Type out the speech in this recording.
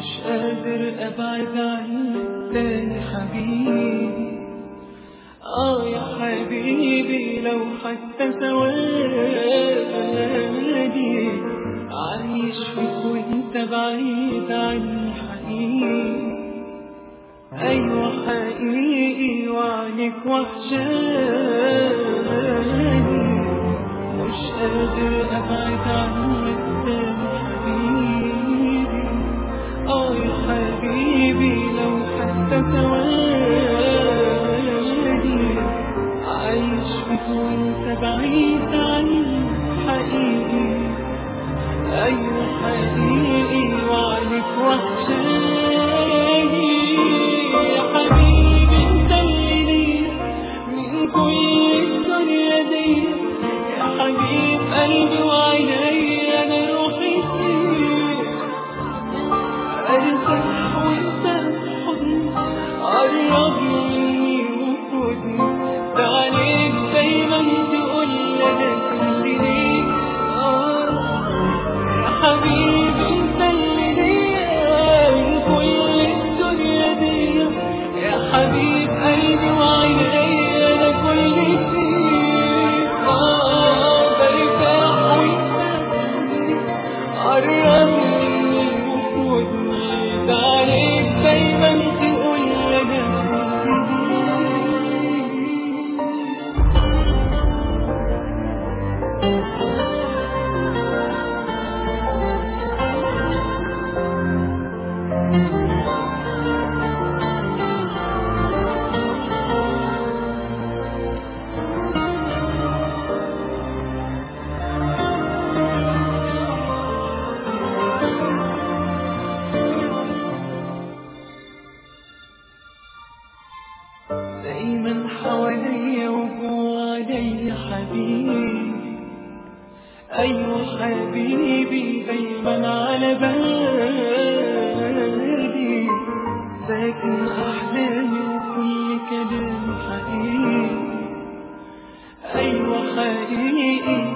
مش قادر ابعد عنك تاني حبيبي اه يا حبيبي لو حتى ثواني عايش فيك وانت بعيد عني حقيقي ايوه حقيقي وعنك وحشاني مش قادر ابعد عنك تاني حبيبي اه يا حبيبي لو حتى ثواني عايش فيك وانت بعيد عني حقيقي ايوه حقيقي وعنك وحشاني يا حبيبي انت اللي ليا من كل الدنيا دي يا حبيب قلبي وعيني انا روحي فيك ارتاح وانت حضني قرب مني وخدني ده عليك دايما تقول انا كل ليك آه يا حبيبي انت اللي ليا من كل الدنيا دي يا حبيب قلبي وعيني انا كل فيك اه برتاح وانت قرب مني وخدني ده عليك دايما تقول انا كل دايما حواليا وجوا عليا حبيبي ايوه حبيبي دايما على بالي ساكن احلامي وكل كلامي حقيقي ايوه حقيقي